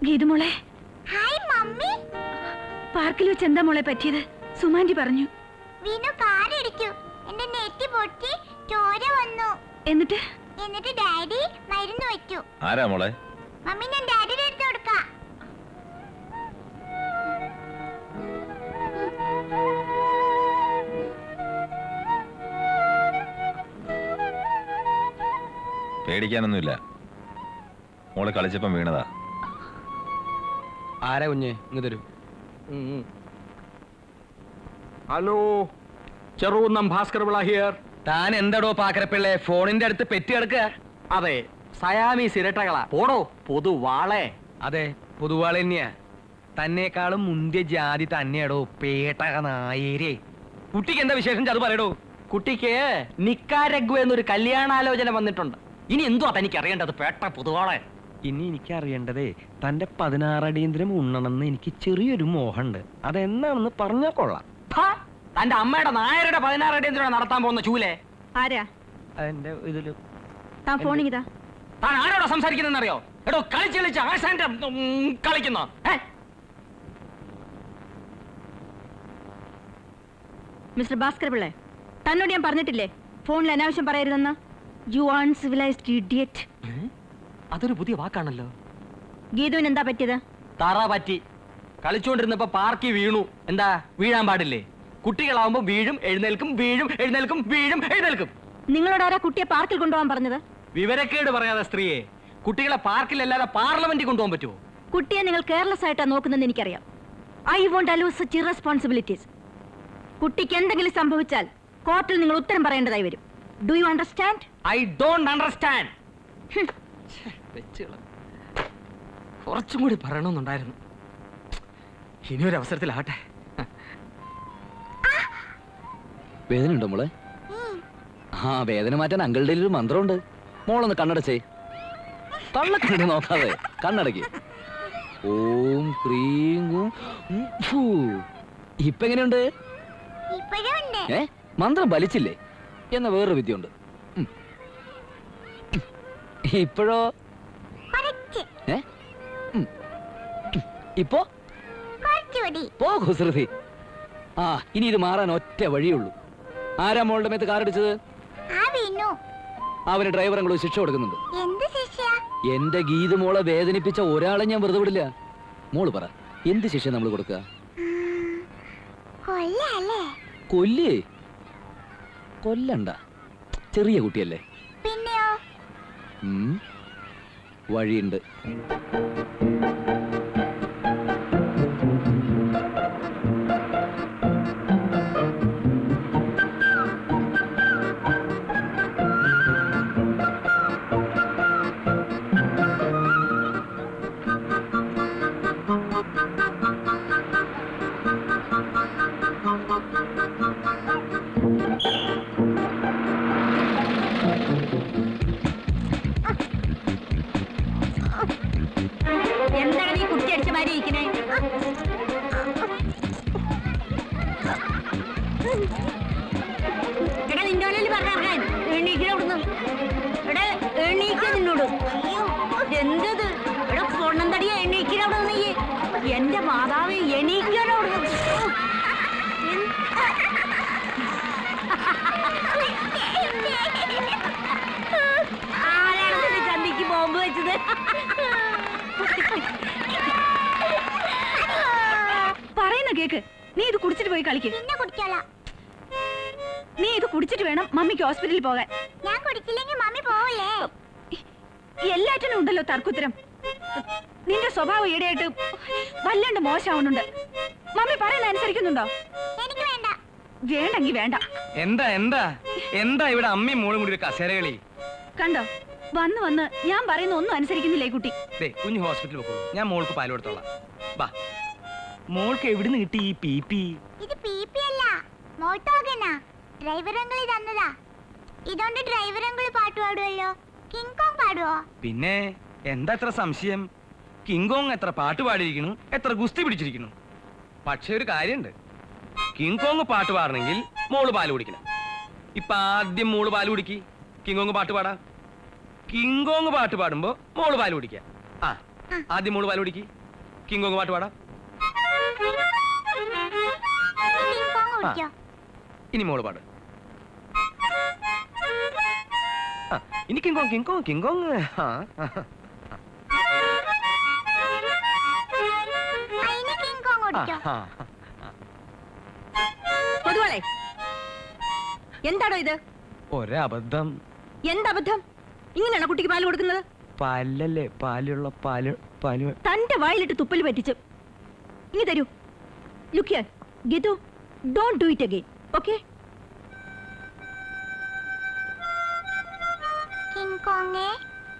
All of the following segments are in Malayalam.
ഗീതുമോളെ ഹായ് മമ്മി പാർക്കിൽ വെച്ച് എന്താ മോളെ പറ്റിയത് സുമാൻറ്റി പറഞ്ഞു വീണു കാറിടിച്ചു എന്റെ നെറ്റി പൊട്ടി ചോര വന്നു എന്നിട്ട് എന്നിട്ട് ഡാഡി മരുന്ന് വെച്ചു ആരാ മോളെ മമ്മി ഞാൻ ഡാഡിയുടെ അടുത്ത് കൊടുക്കാം പേടിക്കാനൊന്നുമില്ല മോള് കളിച്ചപ്പം വീണതാ ആരാ കുഞ്ഞ് ഇങ്ങ് തരൂ ഹലോ ചെറുകുന്നം ഭാസ്കർ പിള്ള ഹിയർ താൻ എന്താടോ പാക്കരപ്പിള്ളെ ഫോണിന്റെ അടുത്ത് പെറ്റി കിടക്കുക അതെ സയാമീസ് ഇരട്ടകളാ പോടോ പൊതുവാളെ അതെ പൊതുവാള് തന്നെയാ തന്നെക്കാളും മുന്തിയ ജാതി തന്നെയാടോ പേട്ടക നായേരെ കുട്ടിക്ക് എന്താ വിശേഷം അത് പറയടോ കുട്ടിക്ക് നിക്കാരഗ്വ എന്നൊരു കല്യാണാലോചന വന്നിട്ടുണ്ട് ഇനി എന്തുവാ തനിക്ക് അറിയേണ്ടത് പേട്ട പൊതുവാളെ ഇനി എനിക്ക് അറിയേണ്ടതേ തന്റെ പതിനാറടിയന്തരം ഉണ്ണണമെന്ന് എനിക്ക് ചെറിയൊരു മോഹമുണ്ട് അതെന്നാണെന്ന് പറഞ്ഞാ കൊള്ളാം ഹാ, തന്റെ അമ്മയുടെ നായരുടെ പതിനാറ് എന്തിനാണ് നടത്താൻ പോകുന്ന ചൂലെ ആരാ അതെന്റെ ഇതില് താൻ ഫോണിങ്ങിതാ താൻ ആരോടാ സംസാരിക്കുന്നറിയോ എടോ കളിച്ച് കളിച്ച് ആശാന്റെ ഉം, കളിക്കുന്നോ ഏ? മിസ്റ്റർ ഭാസ്കർ പിള്ളേ തന്നോട് ഞാൻ പറഞ്ഞിട്ടില്ലേ ഫോണിൽ അനാവശ്യം പറയരുതെന്ന് യു ആൺ സിവിലൈസ്ഡ് ഇഡിയറ്റ് അതൊരു പുതിയ വാക്കാണല്ലോ ഗീതുവിന് എന്താ പറ്റിയത് തറ പറ്റി കളിച്ചുകൊണ്ടിരുന്നപ്പോ പാർക്കി വീണു എന്താ വീഴാൻ പാടില്ലേ കുട്ടികളാവുമ്പോ വീഴും എഴുന്നേൽക്കും വീഴും എഴുന്നേൽക്കും വീഴും എഴുന്നേൽക്കും നിങ്ങളോട് ആരാ കുട്ടിയെ പാർക്കിൽ കൊണ്ടുപോകാൻ പറഞ്ഞത് വിവരക്കേട് പറയാതെ സ്ത്രീയെ കുട്ടികളെ പാർക്കിലല്ലാതെ പാർലമെന്റിൽ കൊണ്ടുപോകാൻ പറ്റുമോ കുട്ടിയെ നിങ്ങൾ കെയർലെസ് ആയിട്ടാ നോക്കുന്നതെന്ന് എനിക്കറിയാം I won't allow such irresponsibilities കുട്ടിക്ക് എന്തെങ്കിലും സംഭവിച്ചാൽ കോർട്ടിൽ നിങ്ങൾ ഉത്തരം പറയേണ്ടതായി വരും do you understand I don't understand കുറച്ചും കൂടി പറയണമെന്നുണ്ടായിരുന്നു ഇനിയൊരു അവസരത്തിലാവട്ടെ വേദന ഉണ്ടോ മോളെ ആ വേദന മാറ്റാൻ അങ്കിളുടെ ഒരു മന്ത്രമുണ്ട് മോളൊന്ന് കണ്ണടച്ചേ തള്ളക്കണ്ണട നോക്കാതെ കണ്ണടക്കി ഓം ക്രീം ഗും, ഉം, ഫൂ. ഇപ്പൊ എങ്ങനെയുണ്ട് ഇപ്പോഴും ഉണ്ട് ഏ മന്ത്രം വലിച്ചില്ലേ എന്ന വേറൊരു വിദ്യയുണ്ട് ഉം. ഉം. ഇപ്പോഴോ കുറച്ച് ഏ ഉം. ഉം. ഇപ്പോ കുറച്ചുകൂടി പോ കുസൃതി ആ ഇനി ഇത് മാറാൻ ഒറ്റ വഴിയുള്ളൂ ആരാ മോളുടെ മേത്ത് കാറടിച്ചത് ആ വീണു അവന് ഡ്രൈവർ അങ്ങോട്ട് ശിക്ഷ കൊടുക്കുന്നുണ്ട് എന്ത് ശിക്ഷ എന്റെ ഗീത് മോളെ വേദനിപ്പിച്ച ഒരാളെ ഞാൻ വെറുതെ വിടില്ല മോള് പറ എന്ത് ശിക്ഷ നമ്മൾ കൊടുക്കുക കൊല്ലല്ലേ കൊല്ലേ കൊല്ലണ്ട ചെറിയ കുട്ടിയല്ലേ പിന്നെയോ ഉം. വഴിയുണ്ട് എന്താണ് നീ കുട്ടി അടിച്ച മാതിരി ഇരിക്കണേ എടാ നിന്റെ ഉള്ളിൽ പറഞ്ഞിറങ്ങാൻ എണീക്കണ അവിടുന്ന് എടാ എണീക്ക നിന്നോട് എന്തത് എടാ പൊണ്ണം തടിയ എണീക്കണ അവിടെ നീ എന്റെ മാതാവ് എണീക്കണ അവിടുന്ന് ആരാണ് നിന്റെ ചന്തിക്ക് ബോംബ് വെച്ചത് പറയുന്ന കേക്ക് നീ ഇത് കുടിച്ചിട്ട് പോയി കളിക്ക് പിന്നെ കുടിച്ചോളാം നീ ഇത് കുടിച്ചിട്ട് വേണം മമ്മിക്ക് ഹോസ്പിറ്റലിൽ പോകാൻ ഞാൻ കുടിച്ചില്ലെങ്കിൽ മമ്മി പോവില്ലേ എല്ലാറ്റിനും ഉണ്ടല്ലോ തർക്കുത്തരം നിന്റെ സ്വഭാവം ഈടെയായിട്ട് വല്ലാണ്ട് മോശമാവുന്നുണ്ട് മമ്മി പറയുന്ന അനുസരിക്കുന്നുണ്ടോ എനിക്ക് വേണ്ട വേണ്ടെങ്കി വേണ്ട എന്താ എന്താ എന്താ ഇവിടെ അമ്മയും മോളും കൂടി ഒരു കസേര കളി കണ്ടോ വന്ന് വന്ന് ഞാൻ പറയുന്ന ഒന്നും അനുസരിക്കുന്നില്ലേ ഈ കുട്ടി ദേ കുഞ്ഞ് ഹോസ്പിറ്റലിൽ പോക്കോളൂ ഞാൻ മോൾക്ക് പാൽ കൊടുത്തോളാം വാ മോൾക്ക് എവിടുന്ന് കിട്ടി ഈ പി പി ഇത് പി പി അല്ല മോട്ടോഗനാ ഡ്രൈവർ അങ്കിൾ തന്നതാ ഇതുകൊണ്ട് ഡ്രൈവർ അങ്കിൾ പാട്ട് പാടുമല്ലോ കിങ് കോങ് പാടുവോ പിന്നെ എന്താ എത്ര സംശയം കിങ്കോങ് എത്ര പാട്ട് പാടിയിരിക്കുന്നു എത്ര ഗുസ്തി പിടിച്ചിരിക്കുന്നു പക്ഷെ ഒരു കാര്യമുണ്ട് കിങ്കോങ് പാട്ട് പാടണമെങ്കിൽ മോള് പാല് കുടിക്കണം ഇപ്പൊ ആദ്യം മോള് പാല് കുടിക്ക് കിങ്കോങ് പാട്ട് പാടാ കിങ്കോങ് പാട്ട് പാടുമ്പോ മോള് പാല് കുടിക്കുക ആ ആദ്യം മോള് പാല് കുടിക്ക് കിങ്കോങ് പാട്ട് പാടാം കിങ് കോങ് കുടിക്കോ ഇനി മോള് പാട് ആ, ഇനി കിങ്കോങ് കിങ്കോങ് കിങ്കോങ് ആ, ആ. അതിന് കിങ് കോങ് കുടിക്കോ ആ, പൊതുവളെ എന്താണോ ഇത് ഒരബദ്ധം എന്തബദ്ധം ഇങ്ങനെയാണോ കുട്ടിക്ക് പാല് കൊടുക്കുന്നത് പാലല്ലേ പാലുള്ള പാല് പാല് തന്റെ വായിലിട്ട് തുപ്പൽ പറ്റിച്ച് ഇനി തരൂ ലുക്കിയ Geethu don't do it again okay king കോങ്ങേ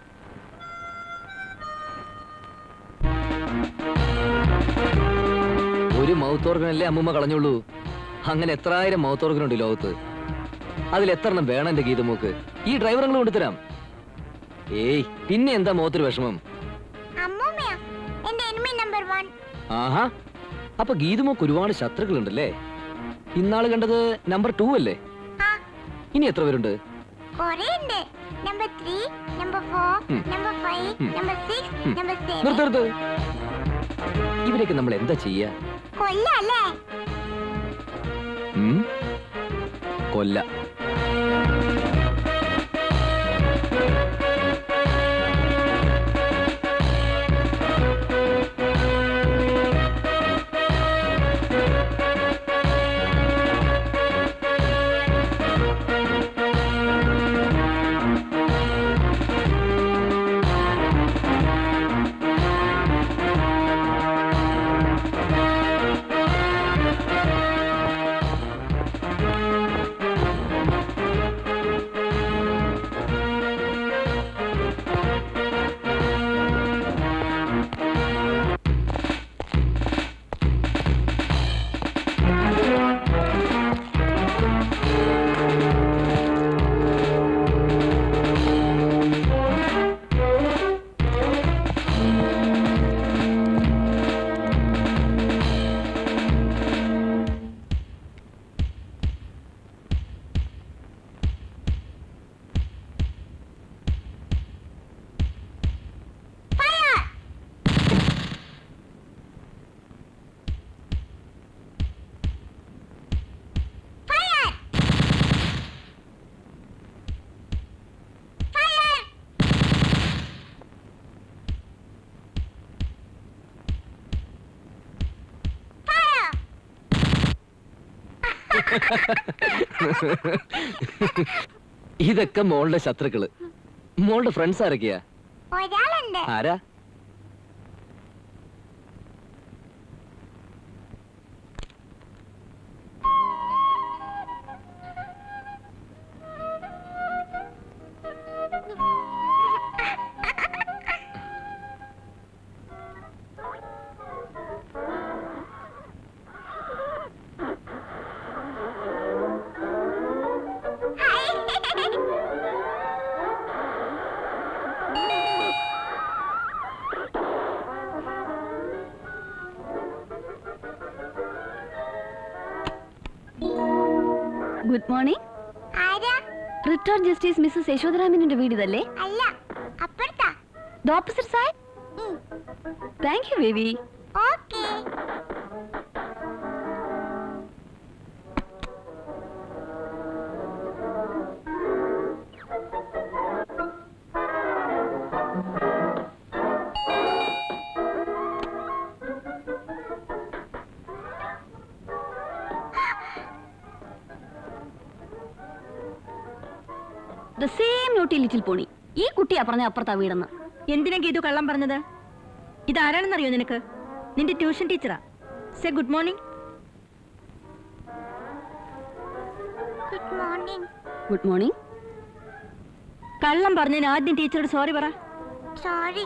ഒരു മൗത്ത് ഓർഗനല്ലേ അമ്മൂമ്മ കളഞ്ഞുള്ളൂ അങ്ങനെ എത്രായിരം മൗത്ത് ഓർഗൻ ഉണ്ട് ഈ ലോകത്ത് അതിൽ എത്ര എണ്ണം വേണം എന്റെ ഗീതമോക്ക് ഈ ഡ്രൈവറുകൾ കൊണ്ടുതരാം ഏയ് പിന്നെ എന്താ മുഖത്തൊരു വിഷമം അമ്മൂമ്മയാ എന്റെ എനിമി നമ്പർ വൺ ആഹാ അപ്പൊ ഗീതമോക്ക് ഒരുപാട് ശത്രുക്കളുണ്ടല്ലേ ഇന്നാള് കണ്ടത് നമ്പർ ടു അല്ലേ ആ ഇനി എത്ര പേരുണ്ട് കൊറേ ഉണ്ട് നമ്പർ ത്രീ നമ്പർ ഫോർ ഉം. നമ്പർ ഫൈവ് ഉം. നമ്പർ സിക്സ് ഉം. നമ്പർ സെവൻ നിർത്തരുത് ഇവരെയൊക്കെ നമ്മൾ എന്താ ചെയ്യാ കൊല്ലല്ലേ ഉം? കൊല്ല ഇതൊക്കെ മോളുടെ ശത്രുക്കള് മോളുടെ ഫ്രണ്ട്സ് ആരൊക്കെയാ ഒരാളുണ്ട് ആരാ ഗുഡ് മോർണിംഗ് ആരാ റിട്ടയർഡ് ജസ്റ്റിസ് മിസ്സസ് യശോധരാമന്റെ വീട് ഇതല്ലേ അല്ല അപ്പുറത്താ the opposite side thank you baby okay the same naughty little pony ഈ കുട്ടിയാ പറഞ്ഞ അപ്പുറത്താ വീടെന്ന് എന്തിനാ ഗീതു കള്ളം പറഞ്ഞത് ഇതാരാണെന്നറിയോ നിനക്ക് നിന്റെ ട്യൂഷൻ ടീച്ചറാ say good morning good morning good morning കള്ളം പറഞ്ഞതിന് ആദ്യം ടീച്ചറോട് സോറി പറ സോറി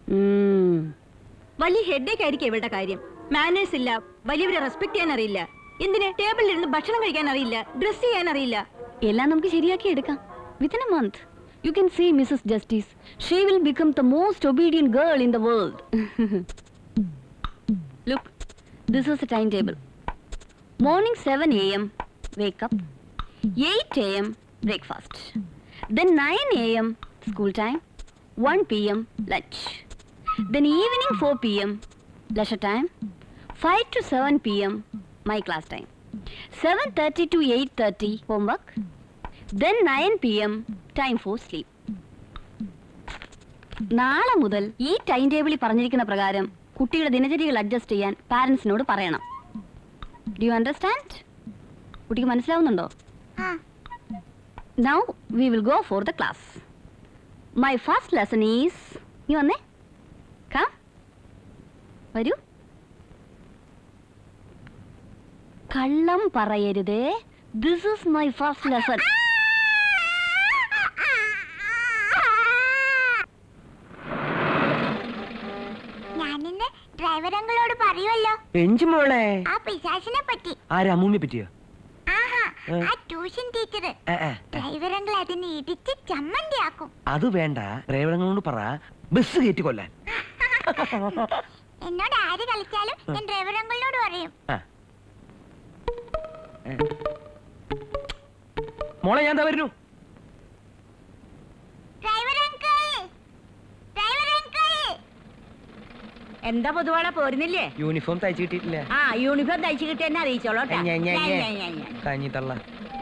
വലിയ ഹെഡേക്ക് ആയിരിക്കും ഇവളുടെ കാര്യം മാനേഴ്സ് ഇല്ല വലിയവരെ റെസ്പെക്ട് ചെയ്യാൻ അറിയില്ല എന്തിന് ടേബിളിൽ ഇരുന്ന് ഭക്ഷണം കഴിക്കാൻ അറിയില്ല ഡ്രസ് ചെയ്യാൻ അറിയില്ല എല്ലാം നമുക്ക് ശരിയാക്കി എടുക്കാം within a month you can see Mrs justice she will become the most obedient girl in the world look this is a time table morning seven A M wake up eight A M breakfast then nine A M school time one P M lunch then evening four P M leisure time 5 to 7 pm my class time 7:30 to 8:30 homework then 9 pm time for sleep നാളെ മുതൽ ഈ ടൈം ടേബിളിൽ പറഞ്ഞിരിക്കുന്ന പ്രകാരം കുട്ടിയുടെ ദിനചര്യകൾ അഡ്ജസ്റ്റ് ചെയ്യാൻ പാരൻസിനോട് പറയണം ഡു യു അണ്ടർസ്റ്റാൻഡ് കുട്ടിക്ക് മനസ്സിലാവുന്നുണ്ടോ ആ now we will go for the class my first lesson is നീ വന്നേ കം വരൂ കള്ളം പറയരുതേ this is my first lesson ഞാനിന്ന് ഡ്രൈവർ അങ്കിളോട് പറയുമല്ലോ പെഞ്ചു മോളെ ആ പിശാസിനെ പറ്റി ആരാ അമ്മൂമ്മയെ പറ്റിയോ ആഹാ ഏ? ആ ട്യൂഷൻ ടീച്ചർ ഏ, ഏ, ഏ. ഡ്രൈവർ അങ്കിൾ അതിനെ ഇടിച്ച് ചമ്മന്തിയാക്കും അത് വേണ്ട ഡ്രൈവറങ്ങളോട് പറ ബസ് കയറ്റി കൊല്ലാൻ എന്നോട് ആര് കളിച്ചാലും ഞാൻ ഡ്രൈവർ അങ്കിളിനോട് പറയും ആ. ഏ. മോളെ ഞാൻ എന്താ വരുന്നു ഡ്രൈവർ അങ്കിൾ ഡ്രൈവർ അങ്കിൾ എന്താ പൊതുവാളെ പോരുന്നില്ലേ യൂണിഫോം തയ്ച്ചു കിട്ടിയിട്ടില്ല ആ യൂണിഫോം തയ്ച്ചു കിട്ടി എന്നെ അറിയിച്ചോളൂ ട്ടാ. ഞെ, ഞെ, ഞാൻ, ഞെ. ഞാൻ, ഞാൻ, ഞാൻ. കഞ്ഞി തള്ള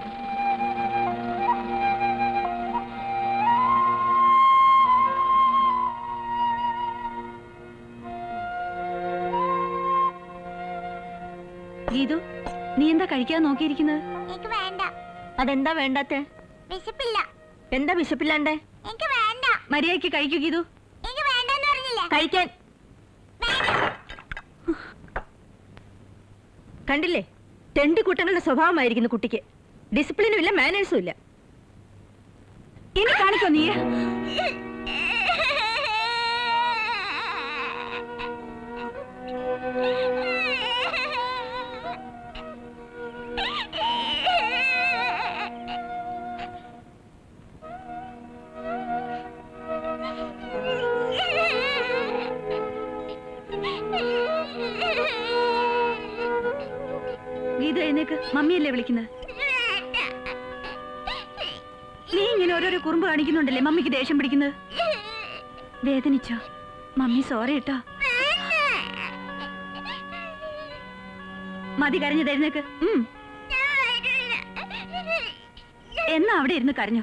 ഗീതു നീ എന്താ കഴിക്കാൻ നോക്കിയിരിക്കുന്നത് എനിക്ക് വേണ്ട അതെന്താ വേണ്ടാത്തെ വിശപ്പില്ല എന്താ വിശപ്പില്ലാണ്ടേ എനിക്ക് വേണ്ട മര്യാദയ്ക്ക് കഴിക്കൂ ഗീതു എനിക്ക് വേണ്ടെന്ന് പറഞ്ഞില്ലേ കഴിക്കാൻ കണ്ടില്ലേ തെണ്ടിക്കുട്ടങ്ങളുടെ സ്വഭാവമായിരിക്കുന്നു കുട്ടിക്ക് ഡിസിപ്ലിനും ഇല്ല മാനേഴ്സും ഇല്ല ഇനി കാണിക്കോ നീ ഗീതു എഴുന്നേക്ക് മമ്മിയല്ലേ വിളിക്കുന്നത് നീ ഇങ്ങനെ ഓരോരോ കുറുമ്പ് കാണിക്കുന്നുണ്ടല്ലേ മമ്മിക്ക് ദേഷ്യം പിടിക്കുന്നത് വേദനിച്ചോ മമ്മി സോറി കേട്ടോ മതി കരഞ്ഞത് എഴുന്നേക്ക് ഉം. എന്നാ അവിടെ ഇരുന്ന് കരഞ്ഞോ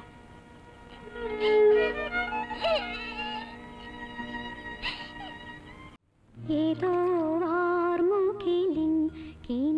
ഏതോ വാർമുകിലിൻ കിന